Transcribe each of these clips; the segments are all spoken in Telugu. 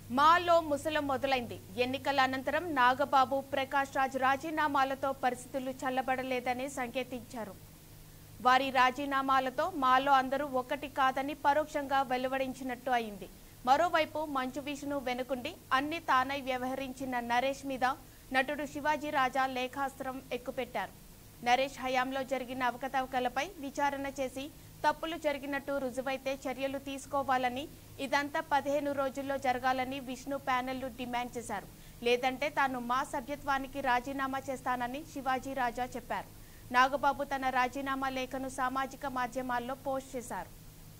మాలో ముసలం మొదలైంది ఎన్నికల అనంతరం నాగబాబు ప్రకాష్ రాజ్ రాజీనామాలతో పరిస్థితులు చల్లబడలేదని సంకేతించారు వారి రాజీనామాలతో మాలో అందరూ ఒక్కటి కాదని పరోక్షంగా వెలువడించినట్టు అయింది మరోవైపు మంచు విష్ణు వెనుకుండి అన్ని తానై వ్యవహరించిన నరేష్ మీద నటుడు శివాజీ రాజా లేఖాస్త్రం ఎక్కుపెట్టారు నరేష్ హయాంలో జరిగిన అవకతవకలపై విచారణ చేసి తప్పులు జరిగినట్టు రుజువైతే చర్యలు తీసుకోవాలని ఇదంతా పదిహేను రోజుల్లో జరగాలని విష్ణు ప్యానెల్లు డిమాండ్ చేశారు లేదంటే తాను మా సభ్యత్వానికి రాజీనామా చేస్తానని శివాజీ రాజా చెప్పారు నాగబాబు తన రాజీనామా లేఖను సామాజిక మాధ్యమాల్లో పోస్ట్ చేశారు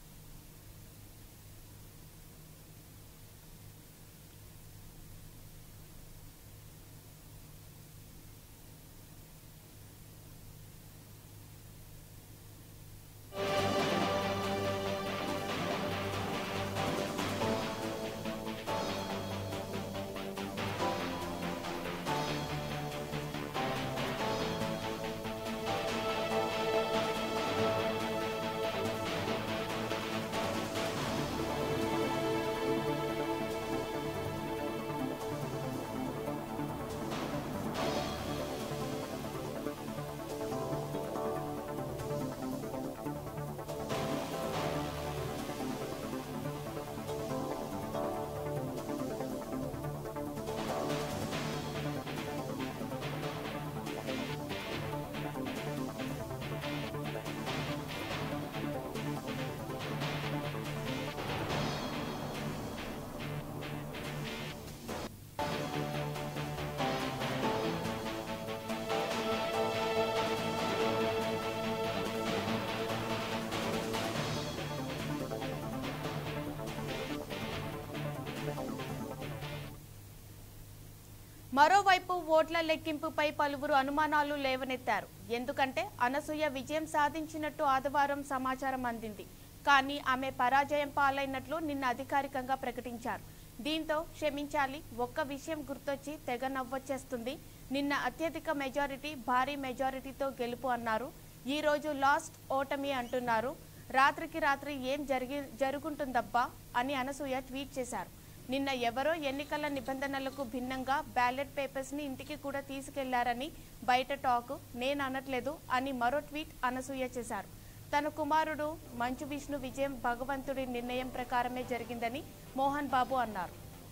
మరోవైపు ఓట్ల లెక్కింపుపై పలువురు అనుమానాలు లేవనెత్తారు ఎందుకంటే అనసూయ విజయం సాధించినట్టు ఆదివారం సమాచారం అందింది కానీ ఆమె పరాజయం పాలైనట్లు నిన్న అధికారికంగా ప్రకటించారు దీంతో క్షమించాలి ఒక్క విషయం గుర్తొచ్చి తెగ నవ్వొచ్చేస్తుంది నిన్న అత్యధిక మెజారిటీ భారీ మెజారిటీతో గెలుపు అన్నారు ఈ రోజు లాస్ట్ ఓటమి అంటున్నారు రాత్రికి రాత్రి ఏం జరిగి జరుగుంటుందబ్బా అని అనసూయ ట్వీట్ చేశారు నిన్న ఎవరో ఎన్నికల నిబంధనలకు భిన్నంగా బ్యాలెట్ పేపర్స్ ని ఇంటికి కూడా తీసుకెళ్లారని బయట టాక్ నేను అనట్లేదు అని మరో ట్వీట్ అనసూయ చేశారు తన కుమారుడు మంచు విష్ణు విజయం భగవంతుడి నిర్ణయం ప్రకారమే జరిగిందని మోహన్ బాబు అన్నారు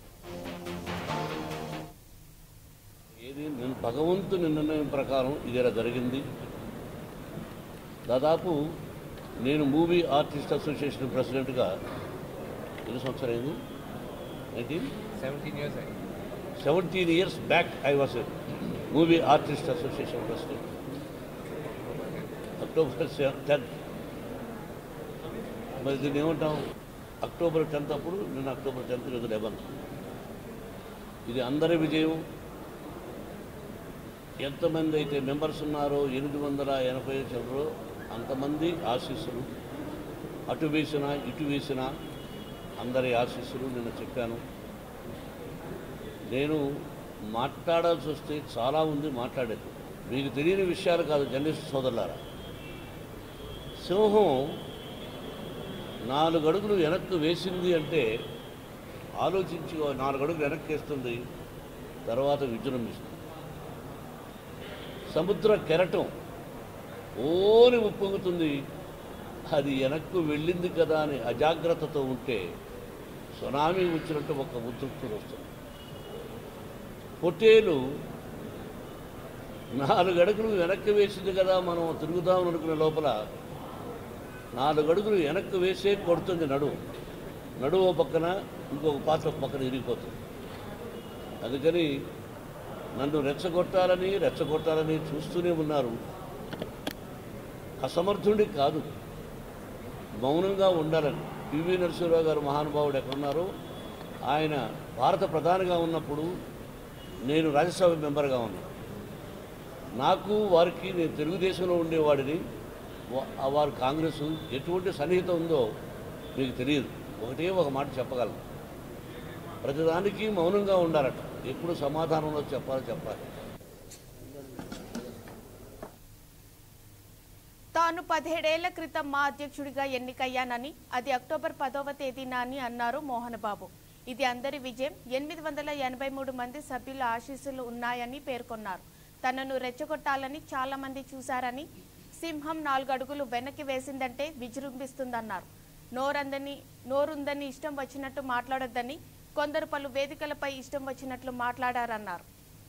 ఏది నేను భగవంతుని నిర్ణయం ప్రకారం ఇది ఇలా జరిగింది దాదాపు నేను మూవీ ఆర్టిస్ట్ అసోసియేషన్ ప్రెసిడెంట్గా ఎన్ని సంవత్సరం అయింది nineteen 17 years ago. Seventeen years back I was movie artist association president October tenth మరి దీన్ని ఏమంటాం అక్టోబర్ టెన్త్ అప్పుడు నేను అక్టోబర్ టెన్త్ రోజు లెవెన్ ఇది అందరి విజయం ఎంతమంది అయితే మెంబర్స్ ఉన్నారో ఎనిమిది వందల ఎనభై చిల్లరో అంతమంది ఆశీస్సులు అటు వేసినా ఇటు వేసినా అందరి ఆశీస్సులు నిన్న చెప్పాను నేను మాట్లాడాల్సి వస్తే చాలా ఉంది మాట్లాడేది మీకు తెలియని విషయాలు కాదు జర్నలిస్ట్ సోదరులారా సింహం నాలుగు అడుగులు వెనక్కు వేసింది అంటే ఆలోచించి ఓ నాలుగు అడుగులు వెనక్కి వేస్తుంది తర్వాత విజృంభిస్తుంది సముద్ర కెరటం ఓని ఉప్పొంగుతుంది అది వెనక్కు వెళ్ళింది కదా అని అజాగ్రత్తతో ఉంటే సునామీ వచ్చినట్టు ఒక ఉద్రిక్తులు వస్తుంది పొట్టేలు నాలుగు అడుగులు వెనక్కి వేసింది కదా మనం తిరుగుదాం అనుకునే లోపల నాలుగు అడుగులు వెనక్కి వేసే కొడుతుంది నడువు నడువు ఓ పక్కన ఇంకొక పాత్ర ఒక పక్కన ఇరిగిపోతుంది అందుకని నన్ను రెచ్చగొట్టాలని రెచ్చగొట్టాలని చూస్తూనే ఉన్నారు అసమర్థుడి కాదు మౌనంగా ఉండాలని పివి నరసింహరావు గారు మహానుభావుడు ఎక్కడున్నారో ఆయన భారత ప్రధానిగా ఉన్నప్పుడు నేను రాజ్యసభ మెంబర్గా ఉన్నాను నాకు వారికి నేను తెలుగుదేశంలో ఉండేవాడిని వా- వారు కాంగ్రెస్ ఎటువంటి సన్నిహితం ఉందో మీకు తెలియదు ఒకటే ఒక మాట చెప్పగలను ప్రతిదానికి మౌనంగా ఉండాలట ఎప్పుడు సమాధానంలో చెప్పాలి చెప్పాలి తాను పదిహేడేళ్ల క్రితం మా అధ్యక్షుడిగా ఎన్నికయ్యానని అది అక్టోబర్ పదవ తేదీన అని అన్నారు మోహన్ బాబు ఇది అందరి విజయం ఎనిమిది వందల ఎనభై మూడు మంది సభ్యుల ఆశీస్సులు ఉన్నాయని పేర్కొన్నారు తనను రెచ్చగొట్టాలని చాలా మంది చూశారని సింహం నాలుగు అడుగులు వెనక్కి వేసిందంటే విజృంభిస్తుందన్నారు నోరందని నోరుందని ఇష్టం వచ్చినట్టు మాట్లాడొద్దని కొందరు పలు వేదికలపై ఇష్టం వచ్చినట్లు మాట్లాడారన్నారు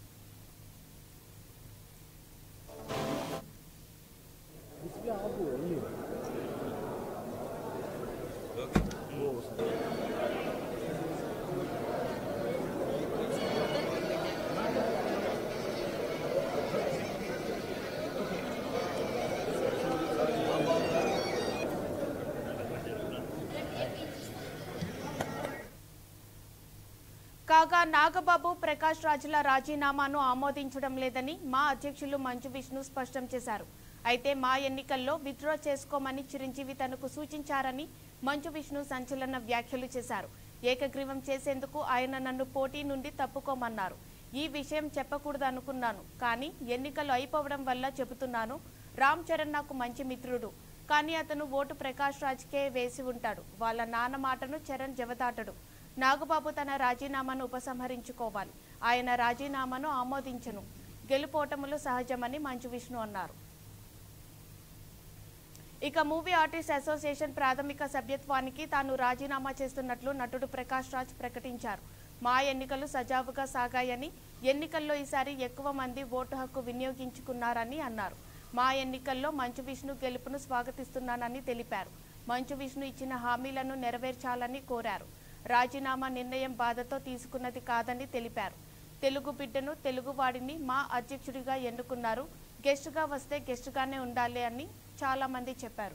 కాగా నాగబాబు ప్రకాష్ రాజుల రాజీనామాను ఆమోదించడం లేదని మా అధ్యక్షులు మంచు విష్ణు స్పష్టం చేశారు అయితే మా ఎన్నికల్లో విత్డ్రా చేసుకోమని చిరంజీవి తనకు సూచించారని మంచు విష్ణు సంచలన వ్యాఖ్యలు చేశారు ఏకగ్రీవం చేసేందుకు ఆయన నన్ను పోటీ నుండి తప్పుకోమన్నారు ఈ విషయం చెప్పకూడదు అనుకున్నాను కానీ ఎన్నికలు అయిపోవడం వల్ల చెబుతున్నాను రామ్ చరణ్ నాకు మంచి మిత్రుడు కానీ అతను ఓటు ప్రకాష్ రాజ్కే వేసి ఉంటాడు వాళ్ళ నాన్న మాటను చరణ్ జవదాటడు నాగబాబు తన రాజీనామాను ఉపసంహరించుకోవాలి ఆయన రాజీనామాను ఆమోదించను గెలుపోటములు సహజమని మంచు విష్ణు అన్నారు ఇక మూవీ ఆర్టిస్ట్ అసోసియేషన్ ప్రాథమిక సభ్యత్వానికి తాను రాజీనామా చేస్తున్నట్లు నటుడు ప్రకాష్ రాజ్ ప్రకటించారు మా ఎన్నికలు సజావుగా సాగాయని ఎన్నికల్లో ఈసారి ఎక్కువ మంది ఓటు హక్కు వినియోగించుకున్నారని అన్నారు మా ఎన్నికల్లో మంచు విష్ణు గెలుపును స్వాగతిస్తున్నానని తెలిపారు మంచు విష్ణు ఇచ్చిన హామీలను నెరవేర్చాలని కోరారు రాజీనామా నిర్ణయం బాధతో తీసుకున్నది కాదని తెలిపారు తెలుగు బిడ్డను తెలుగువాడిని మా అధ్యక్షుడిగా ఎన్నుకున్నారు గెస్టుగా వస్తే గెస్టుగానే ఉండాలి అని చాలా మంది చెప్పారు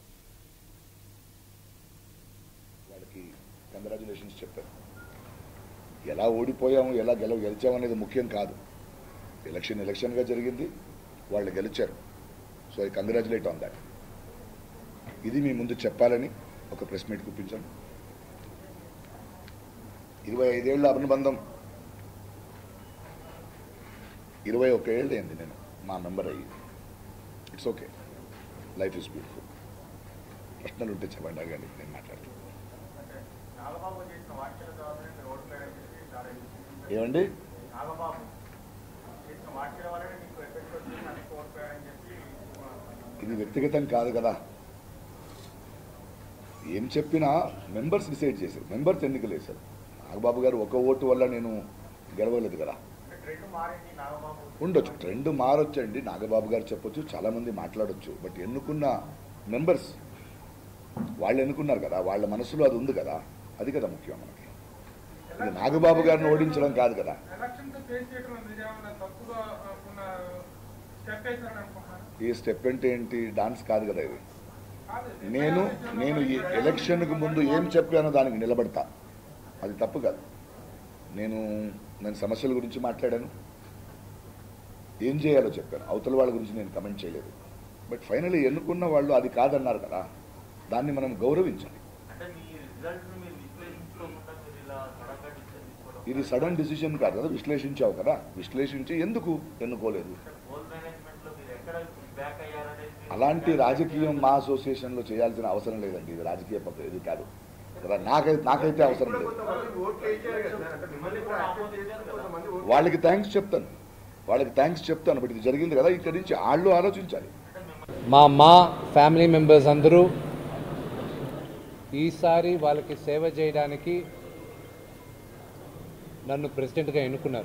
వాళ్ళకి కంగ్రాచులేషన్స్ చెప్పారు ఎలా ఓడిపోయాము ఎలా గెలవ గెలిచాము అనేది ముఖ్యం కాదు ఎలక్షన్ ఎలక్షన్గా జరిగింది వాళ్ళు గెలిచారు so I congratulate on that ఇది మీ ముందు చెప్పాలని ఒక ప్రెస్ మీట్ కూపించాను ఇరవై ఐదేళ్ల అనుబంధం ఇరవై ఒక్క ఏళ్ళు అయింది నేను మా మెంబర్ అయ్యి it's okay life is beautiful ప్రశ్నలు ఉంటే చెప్పండి అడగండి నేను మాట్లాడతాను అంటే నాగబాబు చేసిన వ్యాఖ్యల ద్వారానే మీరు ఓడిపోయారని చెప్పి చాలా ఇది- ఏమండి నాగబాబు చేసిన వ్యాఖ్యల వల్లనే మీకు ఎఫెక్ట్ వచ్చి అందుకు ఓడిపోయారని చెప్పి ఇది వ్యక్తిగతం కాదు కదా ఏం చెప్పినా మెంబర్స్ డిసైడ్ చేశారు మెంబర్స్ ఎన్నికలు వేశారు నాగబాబు గారు ఒక ఓటు వల్ల నేను గెలవలేదు కదా అంటే ట్రెండ్ మారింది నాగబాబు ఉండొచ్చు ట్రెండ్ మారొచ్చండి నాగబాబు గారు చెప్పొచ్చు చాలామంది మాట్లాడొచ్చు బట్ ఎన్నుకున్న మెంబర్స్ వాళ్ళు ఎన్నుకున్నారు కదా వాళ్ళ మనసులో అది ఉంది కదా అది కదా ముఖ్యం మనకి ఇది నాగబాబు గారిని ఓడించడం కాదు కదా ఎలక్షన్ ఫేస్ చేయడంలో మీరేమన్నా తప్పుగా ఉన్న స్టెప్ వేసారని అనుకుంటున్నాను ఈ స్టెప్ అంటే ఏంటి డాన్స్ కాదు కదా ఇది కాదు నేను నేను ఈ ఎలక్షన్కు ముందు ఏం చెప్పానో దానికి నిలబడతా అది తప్పు కాదు నేను నేను సమస్యల గురించి మాట్లాడాను ఏం చేయాలో చెప్పాను అవతల వాళ్ళ గురించి నేను కమెంట్ చేయలేదు బట్ ఫైనల్లీ ఎన్నుకున్న వాళ్ళు అది కాదన్నారు కదా దాన్ని మనం గౌరవించాలి అంటే మీ రిజల్ట్ మీరు విశ్లేషించుకోకుండా మీరు ఇలా సడన్గా డిసిషన్ తీసుకోవడం ఇది సడన్ డిసిషన్ కాదు కదా విశ్లేషించావు కదా విశ్లేషించి ఎందుకు ఎన్నుకోలేదు పోల్ మేనేజ్మెంట్ లో మీరు ఎక్కడ బ్యాక్ అయ్యారనేది మీరు- అలాంటి రాజకీయం మా అసోసియేషన్లో చేయాల్సిన అవసరం లేదండి ఇది రాజకీయ పద్ధతి ఇది కాదు కదా నాకైతే నాకైతే అవసరం లేదు మిమ్మల్ని కూడా ఆమోదించారు కదా వాళ్ళకి థ్యాంక్స్ చెప్తాను వాళ్ళకి థ్యాంక్స్ చెప్తాను బట్ ఇది జరిగింది కదా ఇక్కడి నుంచి వాళ్ళు ఆలోచించాలి మా మా ఫ్యామిలీ మెంబర్స్ అందరూ ఈసారి వాళ్ళకి సేవ చేయడానికి నన్ను ప్రెసిడెంట్గా ఎన్నుకున్నారు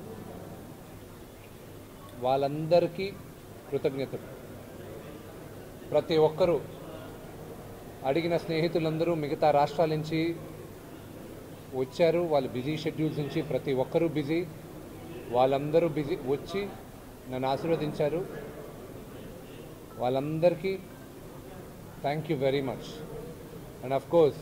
వాళ్ళందరికీ కృతజ్ఞతలు ప్రతి ఒక్కరూ అడిగిన స్నేహితులందరూ మిగతా రాష్ట్రాల నుంచి వచ్చారు వాళ్ళ బిజీ షెడ్యూల్స్ నుంచి ప్రతి ఒక్కరూ బిజీ వాళ్ళందరూ బిజీ వచ్చి నన్ను ఆశీర్వదించారు వాళ్ళందరికీ thank you very much and of course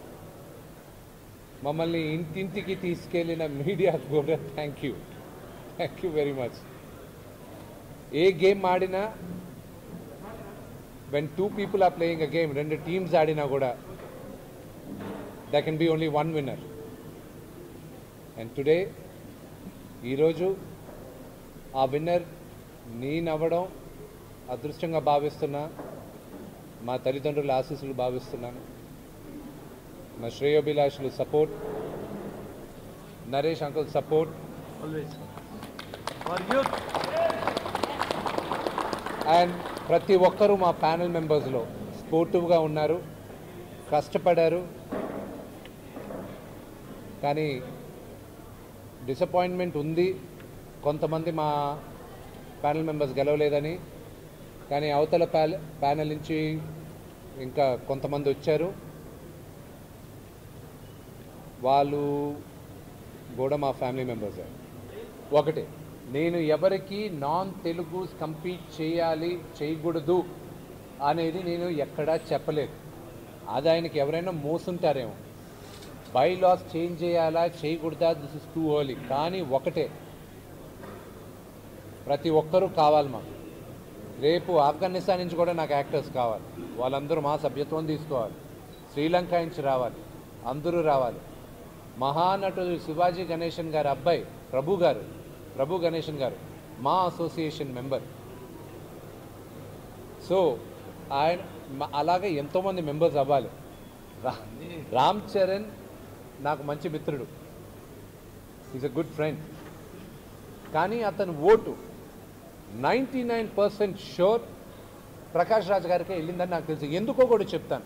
మమ్మల్ని ఇంటింటికి తీసుకెళ్ళిన మీడియా కూడా thank you thank you very much ఏ గేమ్ ఆడినా when two people are playing a game రెండు టీమ్స్ ఆడినా కూడా the can be only one winner and today ఈరోజు ఆ విన్నర్ నేనవ్వడం అదృష్టంగా భావిస్తున్నా మా తల్లిదండ్రుల ఆశీస్సులు భావిస్తున్నాను మా శ్రేయోభిలాషులు support Naresh uncle support always for youth and ప్రతి ఒక్కరూ మా ప్యానెల్ మెంబర్స్లో స్పోర్టివ్గా ఉన్నారు కష్టపడారు కానీ డిసప్పాయింట్మెంట్ ఉంది కొంతమంది మా ప్యానెల్ మెంబర్స్ గెలవలేదని కానీ అవతల ప్యాల ప్యానెల్ నుంచి ఇంకా కొంతమంది వచ్చారు వాళ్ళు కూడా మా ఫ్యామిలీ మెంబర్సే ఒకటి నేను ఎవరికి నాన్ తెలుగు కంపీట్ చేయాలి చేయకూడదు అనేది నేను ఎక్కడా చెప్పలేదు అది ఆయనకి ఎవరైనా మోసుంటారేమో బై లాస్ చేంజ్ చేయాలా చేయకూడదా దిస్ ఇస్ టూ ఎర్లీ కానీ ఒకటే ప్రతి ఒక్కరూ కావాలి మాకు రేపు ఆఫ్ఘనిస్తాన్ నుంచి కూడా నాకు యాక్టర్స్ కావాలి వాళ్ళందరూ మా సభ్యత్వం తీసుకోవాలి శ్రీలంక నుంచి రావాలి అందరూ రావాలి మహానటుడు శివాజీ గణేశన్ గారి అబ్బాయి ప్రభు గారు ప్రభు గణేశన్ గారు మా అసోసియేషన్ మెంబర్ సో ఆయన మ- అలాగే ఎంతోమంది మెంబర్స్ అవ్వాలి రా- రామ్ చరణ్ నాకు మంచి మిత్రుడు ఈజ్ అ గుడ్ ఫ్రెండ్ కానీ అతని vote ninety nine percent sure Prakash Raj గారికి వెళ్ళిందని నాకు తెలుసు ఎందుకో కూడా చెప్తాను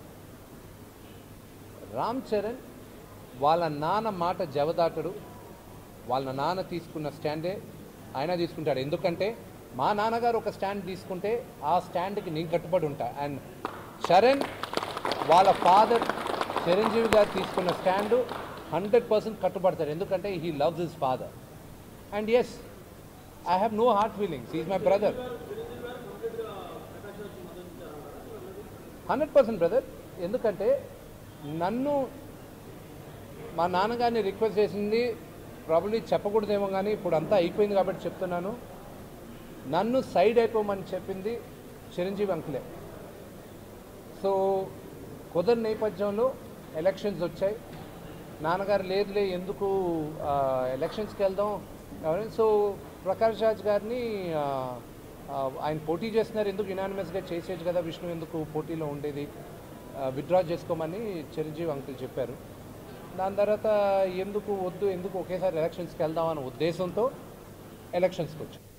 రామ్ చరణ్ వాళ్ళ నాన్న మాట జవదాటడు వాళ్ళ నాన్న తీసుకున్న స్టాండే ఆయన తీసుకుంటాడు ఎందుకంటే మా నాన్నగారు ఒక స్టాండ్ తీసుకుంటే ఆ స్టాండ్కి నేను కట్టుబడి ఉంటా అండ్ చరణ్ వాళ్ళ ఫాదర్ చిరంజీవి గారు తీసుకున్న స్టాండు హండ్రెడ్ పర్సెంట్ కట్టుబడతారు ఎందుకంటే he loves his father and yes I have no heart feelings is my brother hundred percent brother ఎందుకంటే నన్ను మా నాన్నగారిని రిక్వెస్ట్ చేసింది ప్రాబ్లీ చెప్పకూడదేమో కానీ ఇప్పుడు అంతా అయిపోయింది కాబట్టి చెప్తున్నాను నన్ను సైడ్ అయిపోమని చెప్పింది చిరంజీవి అంకులే సో కుదర్ నేపథ్యంలో ఎలక్షన్స్ వచ్చాయి నాన్నగారు లేదులే ఎందుకు ఆ, ఎలక్షన్స్కి వెళ్దాం ఎవరైనా సో ప్రకాష్ రాజ్ గారిని ఆ, ఆ, ఆయన పోటీ చేస్తున్నారు ఎందుకు యునానిమస్గా చేసేది కదా విష్ణు ఎందుకు పోటీలో ఉండేది విత్డ్రా చేసుకోమని చిరంజీవి అంకుల్ చెప్పారు దాని తర్వాత ఎందుకు వద్దు ఎందుకు ఒకేసారి ఎలక్షన్స్కి వెళ్దాం అనే ఉద్దేశంతో ఎలక్షన్స్కి వచ్చాం